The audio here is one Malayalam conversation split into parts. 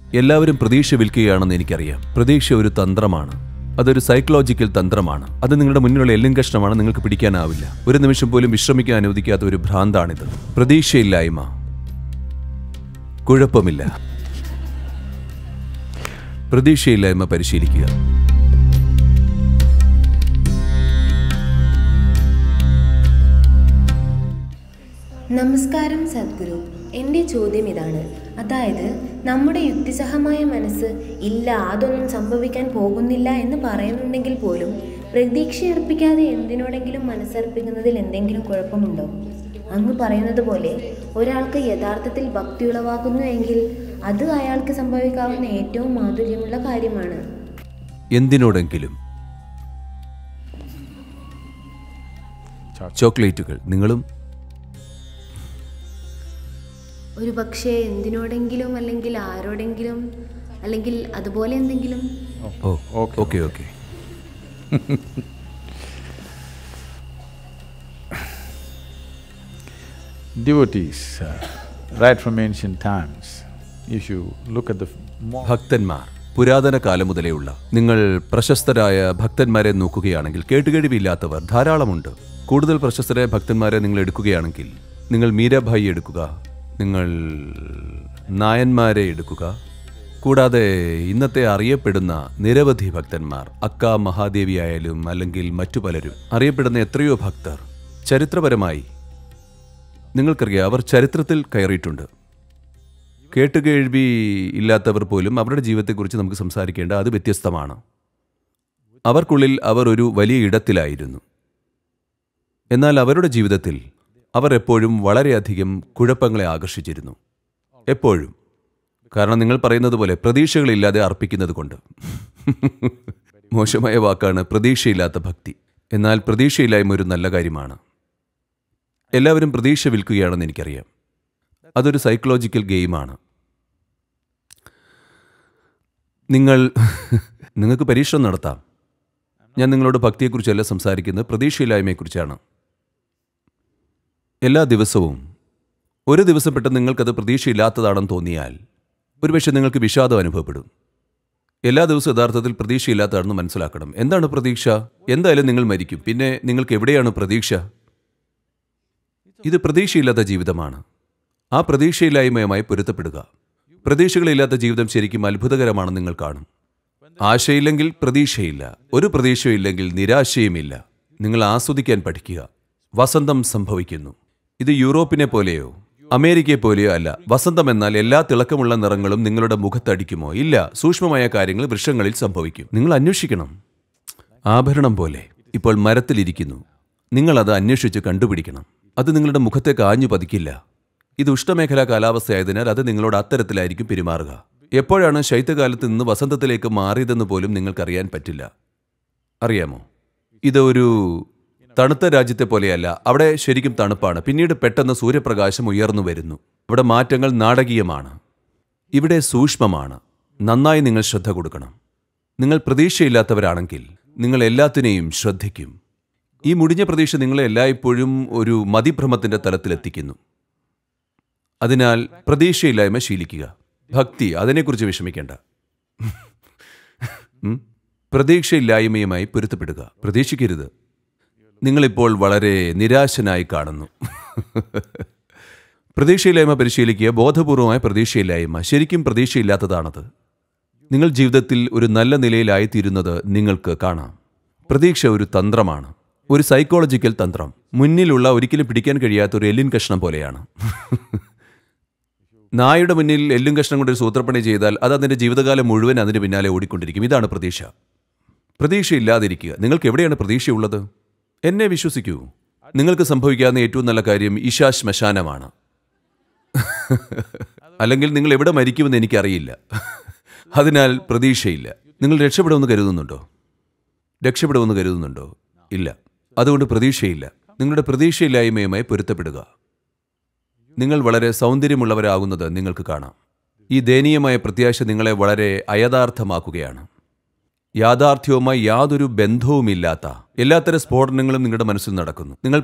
എല്ലാവരും പ്രതീക്ഷ വിൽക്കുകയാണെന്ന് എനിക്കറിയാം പ്രതീക്ഷ ഒരു തന്ത്രമാണ് അതൊരു സൈക്കോളജിക്കൽ തന്ത്രമാണ് അത് നിങ്ങളുടെ മുന്നിലുള്ള എല്ലും കഷ്ണമാണ് നിങ്ങൾക്ക് പിടിക്കാനാവില്ല ഒരു നിമിഷം പോലും വിശ്രമിക്കാൻ അനുവദിക്കാത്ത ഒരു ഭ്രാന്താണിത് പ്രതീക്ഷയില്ലായ്മ കുഴപ്പമില്ല പ്രതീക്ഷയില്ലായ്മ പരിശീലിക്കുക നമസ്കാരം സദ്ഗുരു എൻ്റെ ചോദ്യം ഇതാണ് അതായത് നമ്മുടെ യുക്തിസഹമായ മനസ്സ് ഇല്ല അതൊന്നും സംഭവിക്കാൻ പോകുന്നില്ല എന്ന് പറയുന്നുണ്ടെങ്കിൽ പോലും പ്രതീക്ഷയർപ്പിക്കാതെ എന്തിനോടെങ്കിലും മനസ്സർപ്പിക്കുന്നതിൽ എന്തെങ്കിലും കുഴപ്പമുണ്ടോ അങ്ങ് പറയുന്നത് പോലെ ഒരാൾക്ക് യഥാർത്ഥത്തിൽ ഭക്തി ഉളവാക്കുന്നു എങ്കിൽ അത് അയാൾക്ക് സംഭവിക്കാവുന്ന ഏറ്റവും മാധുര്യമുള്ള കാര്യമാണ് എന്തിനോടെങ്കിലും ചോക്ലേറ്റുകൾ നിങ്ങളും ഒരു പക്ഷേ എന്തിനോടെങ്കിലും അല്ലെങ്കിൽ ആരോടെങ്കിലും അല്ലെങ്കിൽ അതുപോലെ എന്തെങ്കിലും oh okay okay Devotees, uh, right from ancient times, if you look at the mo- ഭക്തന്മാർ പുരാതന കാലം മുതലേയുള്ള നിങ്ങൾ പ്രശസ്തരായ ഭക്തന്മാരെ നോക്കുകയാണെങ്കിൽ കേട്ടുകഴിവില്ലാത്തവർ ധാരാളമുണ്ട് കൂടുതൽ പ്രശസ്തരായ ഭക്തന്മാരെ നിങ്ങൾ എടുക്കുകയാണെങ്കിൽ നിങ്ങൾ മീരാഭായി എടുക്കുക നിങ്ങൾ നായന്മാരെ എടുക്കുക കൂടാതെ ഇന്നത്തെ അറിയപ്പെടുന്ന നിരവധി ഭക്തന്മാർ അക്ക മഹാദേവി ആയാലും അല്ലെങ്കിൽ മറ്റു പലരും അറിയപ്പെടുന്ന എത്രയോ ഭക്തർ ചരിത്രപരമായി നിങ്ങൾക്കറിയാം അവർ ചരിത്രത്തിൽ കയറിയിട്ടുണ്ട് കേട്ടുകേഴ്വി ഇല്ലാത്തവർ പോലും അവരുടെ ജീവിതത്തെക്കുറിച്ച് നമുക്ക് സംസാരിക്കേണ്ട അത് വ്യത്യസ്തമാണ് അവർക്കുള്ളിൽ അവർ ഒരു വലിയ ഇടത്തിലായിരുന്നു എന്നാൽ അവരുടെ ജീവിതത്തിൽ അവർ എപ്പോഴും വളരെയധികം കുഴപ്പങ്ങളെ ആകർഷിച്ചിരുന്നു എപ്പോഴും കാരണം നിങ്ങൾ പറയുന്നത് പോലെ പ്രതീക്ഷകളില്ലാതെ അർപ്പിക്കുന്നത് കൊണ്ട് മോശമായ വാക്കാണ് പ്രതീക്ഷയില്ലാത്ത ഭക്തി എന്നാൽ പ്രതീക്ഷയില്ലായ്മ ഒരു നല്ല കാര്യമാണ് എല്ലാവരും പ്രതീക്ഷ വിൽക്കുകയാണെന്ന് എനിക്കറിയാം അതൊരു സൈക്കോളജിക്കൽ ഗെയിമാണ് നിങ്ങൾ നിങ്ങൾക്ക് പരീക്ഷണം നടത്താം ഞാൻ നിങ്ങളോട് ഭക്തിയെക്കുറിച്ചല്ല സംസാരിക്കുന്നത് പ്രതീക്ഷയില്ലായ്മയെക്കുറിച്ചാണ് എല്ലാ ദിവസവും ഒരു ദിവസം പെട്ടെന്ന് നിങ്ങൾക്കത് പ്രതീക്ഷയില്ലാത്തതാണെന്ന് തോന്നിയാൽ ഒരുപക്ഷെ നിങ്ങൾക്ക് വിഷാദം അനുഭവപ്പെടും എല്ലാ ദിവസവും യഥാർത്ഥത്തിൽ പ്രതീക്ഷയില്ലാത്തതാണെന്ന് മനസ്സിലാക്കണം എന്താണ് പ്രതീക്ഷ എന്തായാലും നിങ്ങൾ മരിക്കും പിന്നെ നിങ്ങൾക്ക് എവിടെയാണ് പ്രതീക്ഷ ഇത് പ്രതീക്ഷയില്ലാത്ത ജീവിതമാണ് ആ പ്രതീക്ഷയില്ലായ്മയുമായി പൊരുത്തപ്പെടുക പ്രതീക്ഷകളില്ലാത്ത ജീവിതം ശരിക്കും അത്ഭുതകരമാണെന്ന് നിങ്ങൾ കാണും ആശയില്ലെങ്കിൽ പ്രതീക്ഷയില്ല ഒരു പ്രതീക്ഷയില്ലെങ്കിൽ നിരാശയുമില്ല നിങ്ങൾ ആസ്വദിക്കാൻ പഠിക്കുക വസന്തം സംഭവിക്കുന്നു ഇത് യൂറോപ്പിനെ പോലെയോ അമേരിക്കയെ പോലെയോ അല്ല വസന്തം എന്നാൽ എല്ലാ തിളക്കമുള്ള നിറങ്ങളും നിങ്ങളുടെ മുഖത്തടിക്കുമോ ഇല്ല സൂക്ഷ്മമായ കാര്യങ്ങൾ വൃക്ഷങ്ങളിൽ സംഭവിക്കും നിങ്ങൾ അന്വേഷിക്കണം ആഭരണം പോലെ ഇപ്പോൾ മരത്തിലിരിക്കുന്നു നിങ്ങൾ അത് അന്വേഷിച്ച് കണ്ടുപിടിക്കണം അത് നിങ്ങളുടെ മുഖത്തെ കാഞ്ഞു പതിക്കില്ല ഇത് ഉഷ്ണമേഖലാ കാലാവസ്ഥയായതിനാൽ അത് നിങ്ങളോട് അത്തരത്തിലായിരിക്കും പെരുമാറുക എപ്പോഴാണ് ശൈത്യകാലത്ത് നിന്ന് വസന്തത്തിലേക്ക് മാറിയതെന്ന് പോലും നിങ്ങൾക്കറിയാൻ പറ്റില്ല അറിയാമോ ഇത് ഒരു തണുത്ത രാജ്യത്തെ പോലെയല്ല അവിടെ ശരിക്കും തണുപ്പാണ് പിന്നീട് പെട്ടെന്ന് സൂര്യപ്രകാശം ഉയർന്നു വരുന്നു അവിടെ മാറ്റങ്ങൾ നാടകീയമാണ് ഇവിടെ സൂക്ഷ്മമാണ് നന്നായി നിങ്ങൾ ശ്രദ്ധ കൊടുക്കണം നിങ്ങൾ പ്രതീക്ഷയില്ലാത്തവരാണെങ്കിൽ നിങ്ങൾ എല്ലാത്തിനെയും ശ്രദ്ധിക്കും ഈ മുടിഞ്ഞ പ്രതീക്ഷ നിങ്ങളെ എല്ലായ്പ്പോഴും ഒരു മതിഭ്രമത്തിന്റെ തലത്തിലെത്തിക്കുന്നു അതിനാൽ പ്രതീക്ഷയില്ലായ്മ ശീലിക്കുക ഭക്തി അതിനെക്കുറിച്ച് വിഷമിക്കേണ്ട ഉം? പ്രതീക്ഷയില്ലായ്മയുമായി പൊരുത്തപ്പെടുക പ്രതീക്ഷിക്കരുത് നിങ്ങളിപ്പോൾ വളരെ നിരാശനായി കാണുന്നു പ്രതീക്ഷയില്ലായ്മ പരിശീലിക്കുക ബോധപൂർവമായ പ്രതീക്ഷയില്ലായ്മ ശരിക്കും പ്രതീക്ഷയില്ലാത്തതാണത് നിങ്ങൾ ജീവിതത്തിൽ ഒരു നല്ല നിലയിലായിത്തീരുന്നത് നിങ്ങൾക്ക് കാണാം പ്രതീക്ഷ ഒരു തന്ത്രമാണ് ഒരു സൈക്കോളജിക്കൽ തന്ത്രം മുന്നിലുള്ള ഒരിക്കലും പിടിക്കാൻ കഴിയാത്ത ഒരു എല്ലിൻ കഷ്ണം പോലെയാണ് നായുടെ മുന്നിൽ എല്ലും കഷ്ണം കൊണ്ട് ഒരു സൂത്രപ്പണി ചെയ്താൽ അത് അതിൻ്റെ ജീവിതകാലം മുഴുവൻ അതിന് പിന്നാലെ ഓടിക്കൊണ്ടിരിക്കും ഇതാണ് പ്രതീക്ഷ പ്രതീക്ഷയില്ലാതിരിക്കുക നിങ്ങൾക്ക് എവിടെയാണ് പ്രതീക്ഷയുള്ളത് എന്നെ വിശ്വസിക്കൂ നിങ്ങൾക്ക് സംഭവിക്കാവുന്ന ഏറ്റവും നല്ല കാര്യം ഈശാ ശ്മശാനമാണ് അല്ലെങ്കിൽ നിങ്ങൾ എവിടെ മരിക്കുമെന്ന് എനിക്കറിയില്ല അതിനാൽ പ്രതീക്ഷയില്ല നിങ്ങൾ രക്ഷപ്പെടുമെന്ന് കരുതുന്നുണ്ടോ രക്ഷപ്പെടുമെന്ന് കരുതുന്നുണ്ടോ ഇല്ല അതുകൊണ്ട് പ്രതീക്ഷയില്ല നിങ്ങളുടെ പ്രതീക്ഷയില്ലായ്മയുമായി പൊരുത്തപ്പെടുക നിങ്ങൾ വളരെ സൗന്ദര്യമുള്ളവരാകുന്നത് നിങ്ങൾക്ക് കാണാം ഈ ദയനീയമായ പ്രത്യാശ നിങ്ങളെ വളരെ അയഥാർത്ഥമാക്കുകയാണ് യാഥാർത്ഥ്യവുമായി യാതൊരു ബന്ധവുമില്ലാത്ത എല്ലാത്തരം സ്ഫോടനങ്ങളും നിങ്ങളുടെ മനസ്സിൽ നടക്കുന്നു നിങ്ങൾ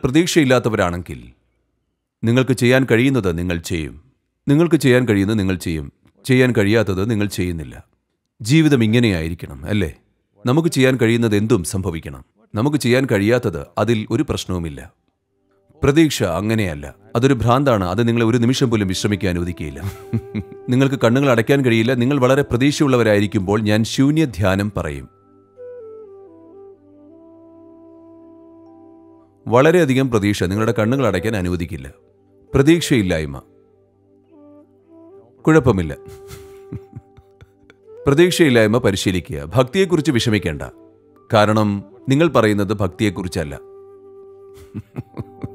പ്രതീക്ഷയില്ലാത്തവരാണെങ്കിൽ നിങ്ങൾക്ക് ചെയ്യാൻ കഴിയുന്നത് നിങ്ങൾ ചെയ്യും നിങ്ങൾക്ക് ചെയ്യാൻ കഴിയുന്നത് നിങ്ങൾ ചെയ്യും ചെയ്യാൻ കഴിയാത്തത് നിങ്ങൾ ചെയ്യുന്നില്ല ജീവിതം ഇങ്ങനെയായിരിക്കണം അല്ലേ നമുക്ക് ചെയ്യാൻ കഴിയുന്നത് എന്തും സംഭവിക്കണം നമുക്ക് ചെയ്യാൻ കഴിയാത്തത് അതിൽ ഒരു പ്രശ്നവുമില്ല പ്രതീക്ഷ അങ്ങനെയല്ല അതൊരു ഭ്രാന്താണ് അത് നിങ്ങളെ ഒരു നിമിഷം പോലും വിശ്രമിക്കാൻ അനുവദിക്കുകയില്ല നിങ്ങൾക്ക് കണ്ണുകൾ അടയ്ക്കാൻ കഴിയില്ല നിങ്ങൾ വളരെ പ്രതീക്ഷയുള്ളവരായിരിക്കുമ്പോൾ ഞാൻ ശൂന്യധ്യാനം പറയും വളരെയധികം പ്രതീക്ഷ നിങ്ങളുടെ കണ്ണുകൾ അടയ്ക്കാൻ അനുവദിക്കില്ല പ്രതീക്ഷയില്ലായ്മ കുഴപ്പമില്ല പ്രതീക്ഷയില്ലായ്മ പരിശീലിക്കുക ഭക്തിയെക്കുറിച്ച് വിഷമിക്കേണ്ട കാരണം നിങ്ങൾ പറയുന്നത് ഭക്തിയെക്കുറിച്ചല്ല